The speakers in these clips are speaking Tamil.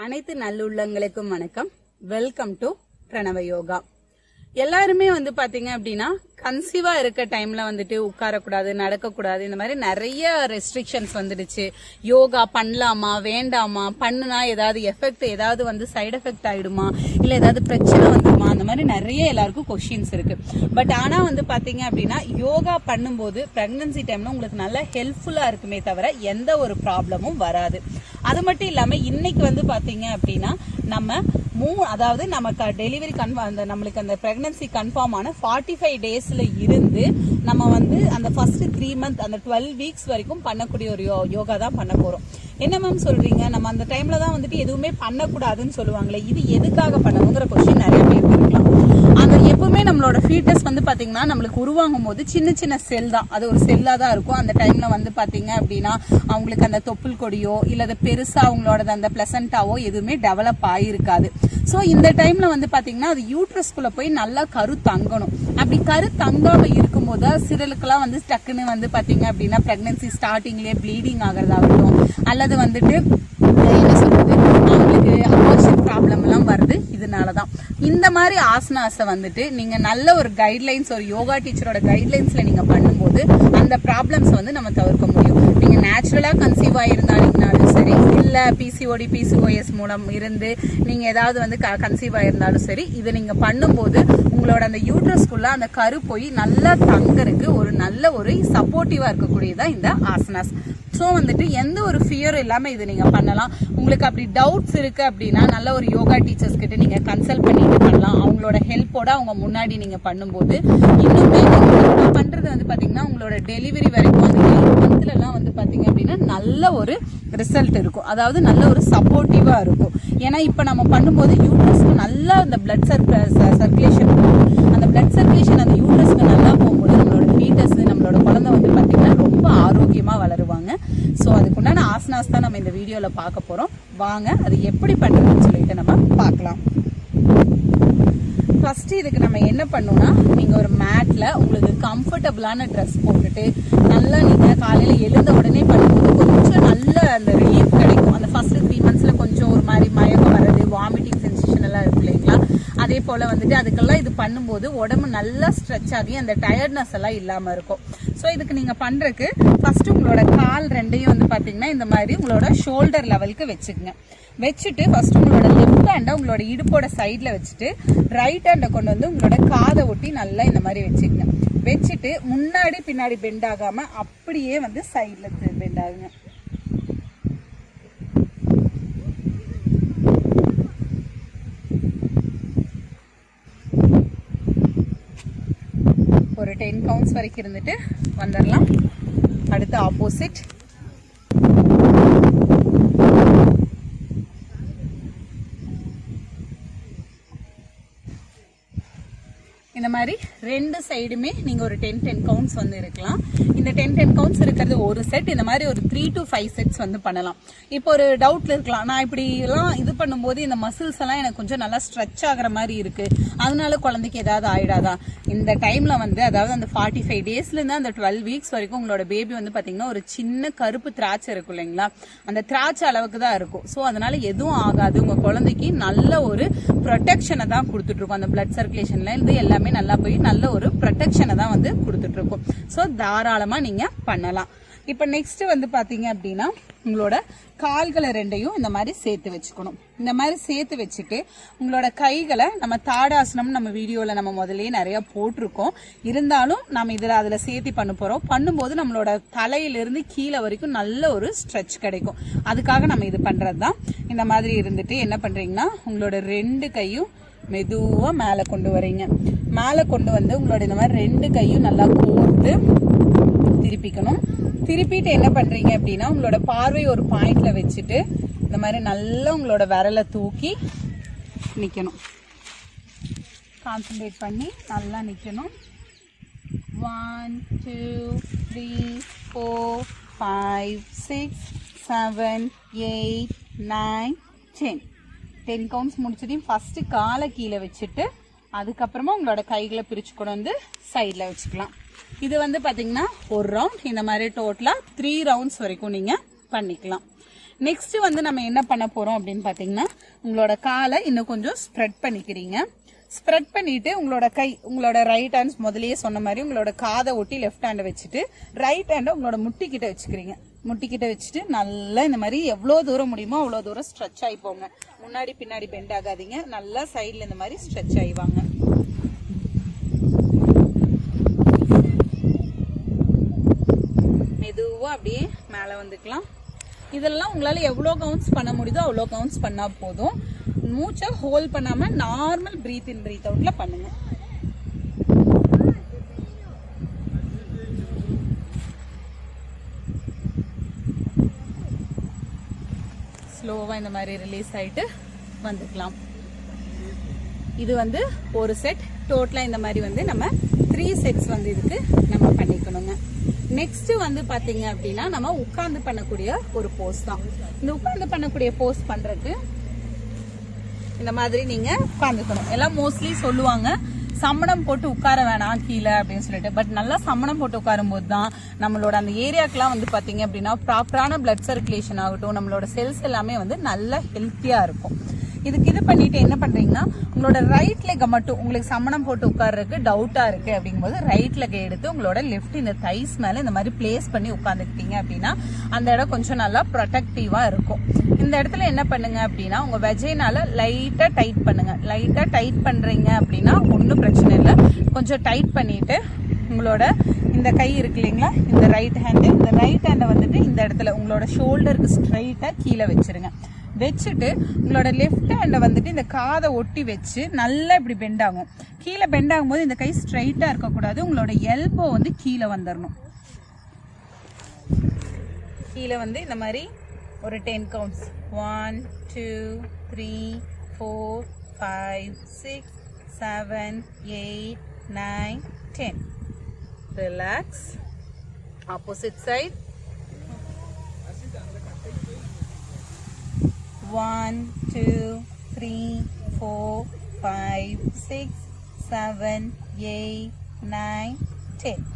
அனைத்து நல்லுள்ளங்களுக்கும் வணக்கம் வெல்கம் டு பிரணவ யோகா எல்லாருமே வந்து பாத்தீங்க அப்படின்னா கன்சீவா இருக்க டைம்ல வந்துட்டு உட்காரக்கூடாது நடக்கக்கூடாது இந்த மாதிரி நிறைய ரெஸ்ட்ரிக்ஷன்ஸ் வந்துடுச்சு யோகா பண்ணலாமா வேண்டாமா பண்ணுனா ஏதாவது எஃபெக்ட் ஏதாவது வந்து சைடு எஃபெக்ட் ஆயிடுமா இல்ல ஏதாவது பிரச்சனை வந்துருமா அந்த மாதிரி நிறைய எல்லாருக்கும் கொஸ்டின்ஸ் இருக்கு பட் ஆனா வந்து பாத்தீங்க அப்படின்னா யோகா பண்ணும்போது பிரெக்னன்சி டைம்ல உங்களுக்கு நல்ல ஹெல்ப்ஃபுல்லா இருக்குமே தவிர எந்த ஒரு ப்ராப்ளமும் வராது அது மட்டும் இல்லாம இன்னைக்கு வந்து பாத்தீங்க அப்படின்னா நம்ம மூ அதாவது நமக்கு டெலிவரி கன்ஃபார்ம் அந்த நம்மளுக்கு அந்த பிரெக்னன்சி கன்ஃபார்ம் ஆன ஃபார்ட்டி ஃபைவ் டேஸ்ல இருந்து நம்ம வந்து அந்த ஃபர்ஸ்ட் த்ரீ மந்த் அந்த டுவெல் வீக்ஸ் வரைக்கும் பண்ணக்கூடிய ஒரு யோ- யோகா தான் பண்ண போறோம் என்ன மேம் சொல்றீங்க நம்ம அந்த டைம்ல தான் வந்துட்டு எதுவுமே பண்ணக்கூடாதுன்னு சொல்லுவாங்களே இது எதுக்காக பண்ணணுங்கிற கொஸ்டின் நிறைய பேருக்கு இருக்கலாம் அந்த எப்பவுமே நம்மளோட ஃபீட்டஸ் வந்து பாத்தீங்கன்னா நம்மளுக்கு உருவாகும் போது சின்ன சின்ன செல் தான் அது ஒரு செல்லா தான் இருக்கும் அந்த டைம்ல வந்து பாத்தீங்க அப்படின்னா அவங்களுக்கு அந்த தொப்புள் கொடியோ இல்ல அது பெருசா அவங்களோட அந்த பிளசண்டாவோ எதுவுமே டெவலப் ஆயிருக்காது சோ இந்த டைம்ல வந்து பாத்தீங்கன்னா அது யூட்ரஸ்குள்ள போய் நல்லா கரு தங்கணும் அப்படி கரு தங்காம இருக்கும்போது சிறலுக்கெல்லாம் வந்து டக்குன்னு வந்து பாத்தீங்க அப்படின்னா பிரெக்னன்சி ஸ்டார்டிங்லயே ப்ளீடிங் ஆகிறதாகட்டும் அல்லது வந்துட்டு என்ன சொல்றது அவங்களுக்கு அபோஷன் ப்ராப்ளம் எல்லாம் வருது இதனாலதான் இந்த மாதிரி ஆசனாஸை வந்துட்டு நீங்க நல்ல ஒரு கைட்லைன்ஸ் ஒரு யோகா டீச்சரோட கைட்லைன்ஸ்ல நீங்க பண்ணும்போது அந்த ப்ராப்ளம்ஸ் வந்து நம்ம தவிர்க்க முடியும் நீங்க நேச்சுரலா கன்சீவ் ஆயிருந்தாலும் சரி இல்ல பிசிஓடி பிசிஓஎஸ் மூலம் இருந்து நீங்க ஏதாவது வந்து கன்சீவ் ஆயிருந்தாலும் சரி இதை நீங்க பண்ணும்போது உங்களோட அந்த யூட்ரஸ்குள்ள அந்த கரு போய் நல்லா தங்கறதுக்கு ஒரு நல்ல ஒரு சப்போர்ட்டிவா இருக்கக்கூடியதா இந்த ஆசனாஸ் ஸோ வந்துட்டு எந்த ஒரு ஃபியரும் இல்லாம இது நீங்க பண்ணலாம் உங்களுக்கு அப்படி டவுட்ஸ் இருக்கு அப்படின்னா நல்ல ஒரு யோகா டீச்சர்ஸ் கிட்ட நீங்க கன்சல்ட் பண்ணிட்டு பண்ணலாம் அவங்களோட ஹெல்ப்போட அவங்க முன்னாடி நீங்க பண்ணும்போது இன்னுமே நீங்க பண்றது வந்து பாத்தீங்கன்னா உங்களோட டெலிவரி வரைக்கும் அந்த மந்த்ல எல்லாம் வந்து பாத்தீங்க அப்படின்னா நல்ல ஒரு ரிசல்ட் இருக்கும் அதாவது நல்ல ஒரு சப்போர்ட்டிவா இருக்கும் ஏன்னா இப்ப நம்ம பண்ணும்போது யூட்ரஸ்க்கு நல்லா அந்த பிளட் சர்க்குலேஷன் அந்த பிளட் சர்க்குலேஷன் அந்த யூட்ரஸ்க்கு நல்லா போகும்போது நம்மளோட ஃபீட்டஸ் நம்மளோட குழந்தை வந்து பாத்தீங்கன்னா ரொம்ப ஆரோக்கியமா வளருவாங்க ஸோ அதுக்குண்டான ஆசனாஸ் தான் நம்ம இந்த வீடியோல பார்க்க போறோம் வாங்க அது எப்படி பண்றதுன்னு சொல்லிட்டு நம்ம பார்க்கலாம் ஃபர்ஸ்ட் இதுக்கு நம்ம என்ன பண்ணணும்னா நீங்க ஒரு மேட்ல உங்களுக்கு கம்ஃபர்டபுளான ட்ரெஸ் போட்டுட்டு நல்லா நீங்க காலையில எழுந்த உடனே பண்ணும்போது கொஞ்சம் நல்ல அந்த ரிலீஃப் கிடைக்கும் அந்த ஃபர்ஸ்ட் த்ரீ மந்த்ஸ்ல கொஞ்சம் ஒரு மாதிரி மயக்கம் வர்றது வாமிட்டிங் சென்சேஷன் எல்லாம் இருக்கு இல்லைங்களா அதே போல வந்துட்டு அதுக்கெல்லாம் இது பண்ணும்போது உடம்பு நல்லா ஸ்ட்ரெச் ஆகி அந்த டயர்ட்னஸ் எல்லாம் இல்லாம இருக்கும் ஸோ இதுக்கு நீங்க பண்றதுக்கு ஃபர்ஸ்ட் உங்களோட கால் ரெண்டையும் வந்து பாத்தீங்கன்னா இந்த மாதிரி உங்களோட ஷோல்டர் லெவலுக்கு வச்சுக்கோங்க வச்சுட்டு ஃபர்ஸ்ட் உங்களோட லெஃப்ட் ஹேண்டை உங்களோட இடுப்போட சைட்ல வச்சுட்டு ரைட் ஹேண்டை கொண்டு வந்து உங்களோட காதை ஒட்டி நல்லா இந்த மாதிரி வச்சுக்கங்க வச்சுட்டு முன்னாடி பின்னாடி பெண்ட் ஆகாம அப்படியே வந்து சைட்ல பெண்ட் ஆகுங்க ஒரு டென் கவுண்ட்ஸ் வரைக்கும் இருந்துட்டு வந்துடலாம் அடுத்து ஆப்போசிட் இந்த மாதிரி ரெண்டு சைடுமே நீங்க ஒரு டென் டென் கவுண்ட்ஸ் வந்து இருக்கலாம் இந்த டென் டென் கவுண்ட்ஸ் இருக்கிறது ஒரு செட் இந்த மாதிரி ஒரு த்ரீ டு ஃபைவ் செட்ஸ் வந்து பண்ணலாம் இப்போ ஒரு டவுட்ல இருக்கலாம் நான் இப்படி எல்லாம் இது பண்ணும்போது இந்த மசில்ஸ் எல்லாம் எனக்கு கொஞ்சம் நல்லா ஸ்ட்ரெச் ஆகுற மாதிரி இருக்கு அதனால குழந்தைக்கு ஏதாவது ஆயிடாதா இந்த டைம்ல வந்து அதாவது அந்த ஃபார்ட்டி ஃபைவ் டேஸ்ல இருந்து அந்த டுவெல் வீக்ஸ் வரைக்கும் உங்களோட பேபி வந்து பாத்தீங்கன்னா ஒரு சின்ன கருப்பு திராட்சை இருக்கும் இல்லைங்களா அந்த திராட்சை அளவுக்கு தான் இருக்கும் ஸோ அதனால எதுவும் ஆகாது உங்க குழந்தைக்கு நல்ல ஒரு ப்ரொடெக்ஷனை தான் கொடுத்துட்டு இருக்கும் அந்த பிளட் சர்க்குலேஷன்ல இருந்து எல்லாமே நல்லா போய் நல்ல ஒரு ப்ரொடெக்ஷனை தான் வந்து கொடுத்துட்டு இருக்கும் ஸோ தாராளமா நீங்க பண்ணலாம் இப்போ நெக்ஸ்ட் வந்து பாத்தீங்க அப்படின்னா உங்களோட கால்களை ரெண்டையும் இந்த மாதிரி சேர்த்து வச்சுக்கணும் இந்த மாதிரி சேர்த்து வச்சுட்டு உங்களோட கைகளை நம்ம தாடாசனம் நம்ம வீடியோல நம்ம முதல்லயே நிறைய போட்டிருக்கோம் இருந்தாலும் நம்ம இதுல அதுல சேர்த்து பண்ண போறோம் பண்ணும்போது நம்மளோட தலையிலிருந்து கீழே வரைக்கும் நல்ல ஒரு ஸ்ட்ரெச் கிடைக்கும் அதுக்காக நம்ம இது பண்றது தான் இந்த மாதிரி இருந்துட்டு என்ன பண்றீங்கன்னா உங்களோட ரெண்டு கையும் மெதுவா மேல கொண்டு வரீங்க மேல கொண்டு வந்து உங்களோட இந்த மாதிரி ரெண்டு கையும் நல்லா கோர்த்து திருப்பிக்கணும் திருப்பிட்டு என்ன பண்றீங்க அப்படின்னா உங்களோட பார்வை ஒரு பாயிண்ட்ல வச்சுட்டு இந்த மாதிரி நல்லா உங்களோட விரலை தூக்கி நிக்கணும் கான்சென்ட்ரேட் பண்ணி நல்லா நிக்கணும் one two three four five six seven eight nine ten ten counts முடிச்சதையும் ஃபர்ஸ்ட் காலை கீழே வச்சுட்டு அதுக்கப்புறமா உங்களோட கைகளை பிரிச்சு கொண்டு வந்து சைடில் வச்சுக்கலாம் இது வந்து பாத்தீங்கன்னா ஒரு ரவுண்ட் இந்த மாதிரி டோட்டலா த்ரீ ரவுண்ட்ஸ் வரைக்கும் நீங்க பண்ணிக்கலாம் நெக்ஸ்ட் வந்து நம்ம என்ன பண்ண போறோம் அப்படின்னு பாத்தீங்கன்னா உங்களோட காலை இன்னும் கொஞ்சம் ஸ்ப்ரெட் பண்ணிக்கிறீங்க ஸ்ப்ரெட் பண்ணிட்டு உங்களோட கை உங்களோட ரைட் ஹேண்ட்ஸ் முதல்லயே சொன்ன மாதிரி உங்களோட காதை ஒட்டி லெஃப்ட் ஹேண்டை வச்சுட்டு ரைட் ஹேண்டை உங்களோட முட்டி கிட்ட வச்சுக்கிறீங்க முட்டி கிட்ட வச்சுட்டு நல்லா இந்த மாதிரி எவ்வளவு தூரம் முடியுமோ அவ்வளவு தூரம் ஸ்ட்ரெச் ஆகி போங்க முன்னாடி பின்னாடி பெண்ட் ஆகாதீங்க நல்லா சைடுல இந்த மாதிரி ஸ்ட்ரெச் ஆயிவாங்க மெதுவா அப்படியே மேல வந்துக்கலாம் இதெல்லாம் உங்களால எவ்வளவு கவுண்ட்ஸ் பண்ண முடியுதோ அவ்வளோ கவுண்ட்ஸ் பண்ணா போதும் மூச்சை ஹோல்ட் பண்ணாம நார்மல் பிரீத் இன் பிரீத் அவுட்ல பண்ணுங்க ஸ்லோவா இந்த மாதிரி ரிலீஸ் ஆயிட்டு வந்துக்கலாம் இது வந்து ஒரு செட் டோட்டலா இந்த மாதிரி வந்து நம்ம த்ரீ செட்ஸ் வந்து இதுக்கு நம்ம பண்ணிக்கணுங்க நெக்ஸ்ட் வந்து பாத்தீங்க அப்படின்னா நம்ம உட்கார்ந்து பண்ணக்கூடிய ஒரு போஸ் தான் இந்த உட்கார்ந்து பண்ணக்கூடிய போஸ் பண்றதுக்கு இந்த மாதிரி நீங்க உட்காந்துக்கணும் எல்லாம் மோஸ்ட்லி சொல்லுவாங்க சம்மணம் போட்டு உட்கார வேணாம் கீழே அப்படின்னு சொல்லிட்டு பட் நல்லா சம்மணம் போட்டு உட்காரும் போது தான் நம்மளோட அந்த ஏரியாக்கெல்லாம் வந்து பாத்தீங்க அப்படின்னா ப்ராப்பரான பிளட் சர்க்குலேஷன் ஆகட்டும் நம்மளோட செல்ஸ் எல்லாமே வந்து நல்ல ஹெல்த்தியா இருக்கும் இதுக்கு இது பண்ணிட்டு என்ன பண்றீங்கன்னா உங்களோட ரைட் லெக்கை மட்டும் உங்களுக்கு சம்மணம் போட்டு உட்கார்றதுக்கு டவுட்டா இருக்கு அப்படிங்கும்போது ரைட் லெக்கை எடுத்து உங்களோட லெஃப்ட் இந்த தைஸ் மேல இந்த மாதிரி பிளேஸ் பண்ணி உட்காந்துக்கிட்டீங்க அப்படின்னா அந்த இடம் கொஞ்சம் நல்லா ப்ரொடக்டிவா இருக்கும் இந்த இடத்துல என்ன பண்ணுங்க அப்படின்னா உங்க வெஜைனால லைட்டா டைட் பண்ணுங்க லைட்டா டைட் பண்றீங்க அப்படின்னா ஒன்றும் பிரச்சனை இல்லை கொஞ்சம் டைட் பண்ணிட்டு உங்களோட இந்த கை இருக்கு இல்லைங்களா இந்த ரைட் ஹேண்டு இந்த ரைட் ஹேண்டை வந்துட்டு இந்த இடத்துல உங்களோட ஷோல்டருக்கு ஸ்ட்ரைட்டா கீழே வச்சிருங்க வச்சுட்டு உங்களோட லெஃப்ட் ஹேண்டை வந்துட்டு இந்த காதை ஒட்டி வச்சு நல்லா இப்படி பெண்ட் ஆகும் கீழே பெண்ட் ஆகும்போது இந்த கை ஸ்ட்ரைட்டா இருக்கக்கூடாது உங்களோட எல்போ வந்து கீழே வந்துடணும் கீழே வந்து இந்த மாதிரி ஒரு ten counts one two three four five six seven eight nine ten relax opposite side one two three four five six seven eight nine ten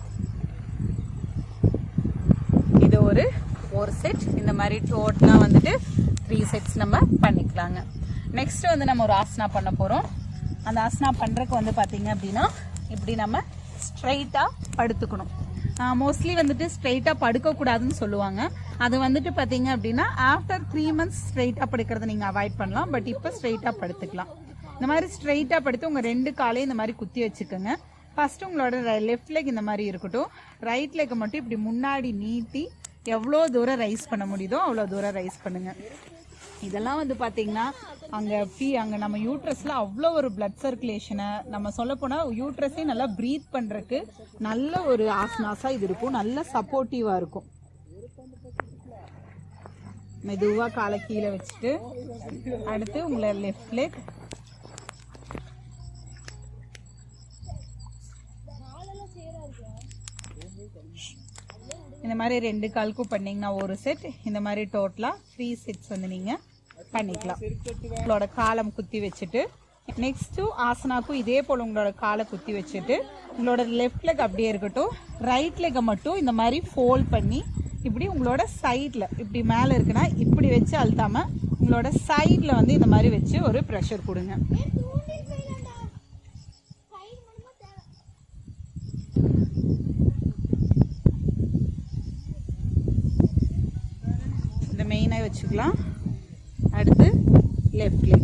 இது ஒரு ஒரு செட் இந்த மாதிரி டோட்டலா வந்துட்டு த்ரீ செட்ஸ் நம்ம பண்ணிக்கலாங்க நெக்ஸ்ட் வந்து நம்ம ஒரு ஆசனா பண்ண போறோம் அந்த ஆசனா பண்றதுக்கு வந்து பாத்தீங்க அப்படின்னா இப்படி நம்ம ஸ்ட்ரைட்டா படுத்துக்கணும் மோஸ்ட்லி வந்துட்டு ஸ்ட்ரைட்டா படுக்க கூடாதுன்னு சொல்லுவாங்க அது வந்துட்டு பாத்தீங்க அப்படின்னா ஆஃப்டர் த்ரீ மந்த்ஸ் ஸ்ட்ரைட்டா படுக்கிறத நீங்க அவாய்ட் பண்ணலாம் பட் இப்போ ஸ்ட்ரைட்டா படுத்துக்கலாம் இந்த மாதிரி ஸ்ட்ரைட்டா படுத்து உங்க ரெண்டு காலையும் இந்த மாதிரி குத்தி வச்சுக்கோங்க ஃபர்ஸ்ட் உங்களோட லெஃப்ட் லெக் இந்த மாதிரி இருக்கட்டும் ரைட் லெக் மட்டும் இப்படி முன்னாடி நீட்டி எவ்வளோ தூரம் ரைஸ் பண்ண முடியுதோ அவ்வளோ தூரம் ரைஸ் பண்ணுங்க இதெல்லாம் வந்து பாத்தீங்கன்னா அங்க ஃபீ அங்க நம்ம யூட்ரஸ்ல அவ்வளோ ஒரு பிளட் சர்க்குலேஷனை நம்ம சொல்ல போனா யூட்ரஸே நல்லா ப்ரீத் பண்றதுக்கு நல்ல ஒரு ஆசனாஸா இது இருக்கும் நல்ல சப்போர்ட்டிவா இருக்கும் மெதுவா காலை கீழே வச்சுட்டு அடுத்து உங்களை லெஃப்ட் லெக் இந்த மாதிரி ரெண்டு காலுக்கும் பண்ணீங்கன்னா ஒரு செட் இந்த மாதிரி டோட்டலா த்ரீ செட்ஸ் வந்து நீங்க பண்ணிக்கலாம் உங்களோட காலம் குத்தி வச்சுட்டு நெக்ஸ்ட் ஆசனாக்கும் இதே போல உங்களோட காலை குத்தி வச்சுட்டு உங்களோட லெஃப்ட் லெக் அப்படியே இருக்கட்டும் ரைட் லெக்கை மட்டும் இந்த மாதிரி ஃபோல்ட் பண்ணி இப்படி உங்களோட சைட்ல இப்படி மேல இருக்குன்னா இப்படி வச்சு அழுத்தாம உங்களோட சைட்ல வந்து இந்த மாதிரி வச்சு ஒரு ப்ரெஷர் கொடுங்க இந்த மெயினாக வச்சுக்கலாம் அடுத்து லெஃப்ட் லெக்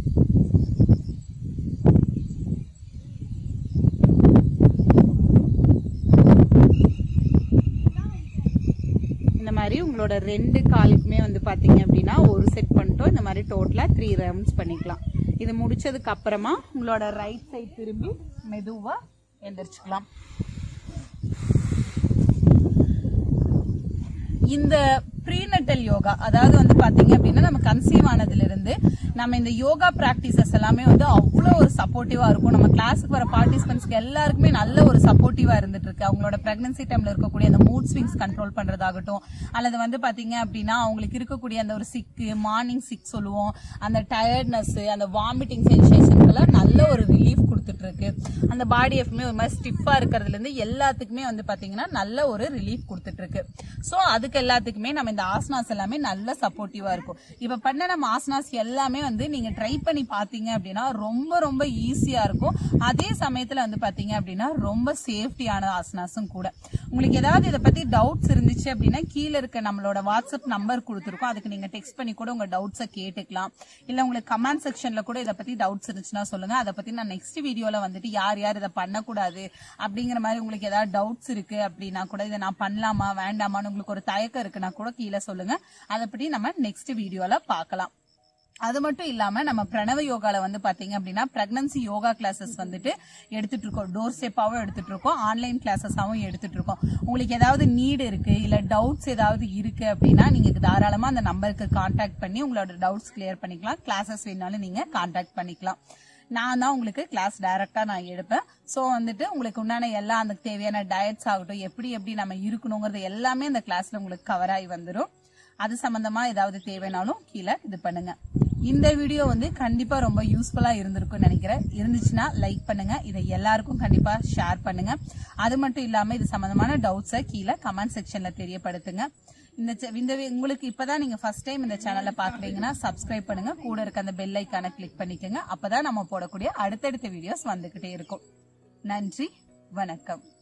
இந்த மாதிரி உங்களோட ரெண்டு காலுக்குமே வந்து பாத்தீங்க அப்படின்னா ஒரு செட் பண்ணிட்டோம் இந்த மாதிரி டோட்டலா த்ரீ ரவுண்ட்ஸ் பண்ணிக்கலாம் இது முடிச்சதுக்கு அப்புறமா உங்களோட ரைட் சைடு திரும்பி மெதுவா எந்திரிச்சுக்கலாம் இந்த ப்ரீநட்டல் யோகா அதாவது வந்து பாத்தீங்க அப்படின்னா நம்ம கன்சீவ் ஆனதுல இருந்து நம்ம இந்த யோகா பிராக்டிசஸ் எல்லாமே வந்து அவ்வளோ ஒரு சப்போர்ட்டிவா இருக்கும் நம்ம கிளாஸுக்கு வர பார்ட்டிசிபென்ட்ஸ்க்கு எல்லாருக்குமே நல்ல ஒரு சப்போர்ட்டிவா இருந்துட்டு இருக்கு அவங்களோட பிரெக்னன்சி டைம்ல இருக்கக்கூடிய அந்த மூட் ஸ்விங்ஸ் கண்ட்ரோல் பண்றதாகட்டும் அல்லது வந்து பாத்தீங்க அப்படின்னா அவங்களுக்கு இருக்கக்கூடிய அந்த ஒரு சிக்கு மார்னிங் சிக் சொல்லுவோம் அந்த டயர்ட்னஸ் அந்த வாமிட்டிங் சென்சேஷன்ஸ்லாம் நல்ல ஒரு ரிலீஃப் கொடுத்துட்டு இருக்கு அந்த பாடி எப்பவுமே ஒரு மாதிரி ஸ்டிஃபா இருக்கிறதுல இருந்து எல்லாத்துக்குமே வந்து பாத்தீங்கன்னா நல்ல ஒரு ரிலீஃப் கொடுத்துட்டு இருக்கு சோ அதுக்கு எல்லாத்துக்குமே நம்ம இந்த ஆசனாஸ் எல்லாமே நல்ல சப்போர்ட்டிவா இருக்கும் இப்ப பண்ண நம்ம ஆசனாஸ் எல்லாமே வந்து நீங்க ட்ரை பண்ணி பாத்தீங்க அப்படின்னா ரொம்ப ரொம்ப ஈஸியா இருக்கும் அதே சமயத்துல வந்து பாத்தீங்க அப்படின்னா ரொம்ப சேஃப்டியான ஆசனாஸும் கூட உங்களுக்கு ஏதாவது இதை பத்தி டவுட்ஸ் இருந்துச்சு அப்படின்னா கீழே இருக்க நம்மளோட வாட்ஸ்அப் நம்பர் கொடுத்துருக்கோம் அதுக்கு நீங்க டெக்ஸ்ட் பண்ணி கூட உங்க டவுட்ஸை கேட்டுக்கலாம் இல்ல உங்களுக்கு கமெண்ட் செக்ஷன்ல கூட இதை பத்தி டவுட்ஸ் இருந்துச்சுன்னா சொல்லுங்க அதை பத்தி நான் நெக்ஸ்ட் வீடியோல வந்துட்டு யார் யார் இதை பண்ணக்கூடாது அப்படிங்கிற மாதிரி உங்களுக்கு ஏதாவது டவுட்ஸ் இருக்கு அப்படின்னா கூட இதை நான் பண்ணலாமா வேண்டாமான்னு உங்களுக்கு ஒரு தயக்கம் இருக்குன்னா கூட கீழே சொல்லுங்க அதை பத்தி நம்ம நெக்ஸ்ட் வீடியோல பார்க்கலாம் அது மட்டும் இல்லாம நம்ம பிரணவ யோகால வந்து பாத்தீங்க அப்படின்னா பிரெக்னன்சி யோகா கிளாஸஸ் வந்துட்டு எடுத்துட்டு இருக்கோம் டோர் ஸ்டெப்பாவும் எடுத்துட்டு இருக்கோம் ஆன்லைன் கிளாஸஸாவும் எடுத்துட்டு இருக்கோம் உங்களுக்கு ஏதாவது நீடு இருக்கு இல்ல டவுட்ஸ் ஏதாவது இருக்கு அப்படின்னா நீங்க தாராளமா அந்த நம்பருக்கு கான்டாக்ட் பண்ணி உங்களோட டவுட்ஸ் கிளியர் பண்ணிக்கலாம் கிளாஸஸ் வேணாலும் நீங்க கான்டாக்ட் பண்ணிக்கலாம் நான் தான் உங்களுக்கு கிளாஸ் டைரக்டா நான் எடுப்பேன் ஸோ வந்துட்டு உங்களுக்கு உண்டான எல்லா அந்த தேவையான டயட்ஸ் ஆகட்டும் எப்படி எப்படி நம்ம இருக்கணுங்கிறது எல்லாமே அந்த கிளாஸ்ல உங்களுக்கு கவர் ஆகி வந்துடும் அது சம்பந்தமா ஏதாவது தேவைனாலும் கீழே இது பண்ணுங்க இந்த வீடியோ வந்து கண்டிப்பா ரொம்ப யூஸ்ஃபுல்லா இருந்திருக்கும்னு நினைக்கிறேன் இருந்துச்சுன்னா லைக் பண்ணுங்க இதை எல்லாருக்கும் கண்டிப்பா ஷேர் பண்ணுங்க அது மட்டும் இல்லாம இது சம்பந்தமான டவுட்ஸை கீழே கமெண்ட் செக்ஷன்ல தெரியப்படுத்துங்க இந்த செ- இந்த வி- உங்களுக்கு இப்பதான் நீங்க ஃபர்ஸ்ட் டைம் இந்த சேனலை பாக்குறீங்கன்னா சப்ஸ்கிரைப் பண்ணுங்க கூட இருக்க அந்த பெல் ஐக்கான கிளிக் பண்ணிக்கோங்க அப்பதான் நம்ம போடக்கூடிய அடுத்தடுத்த வீடியோஸ் வந்துகிட்டே இருக்கும் நன்றி வணக்கம்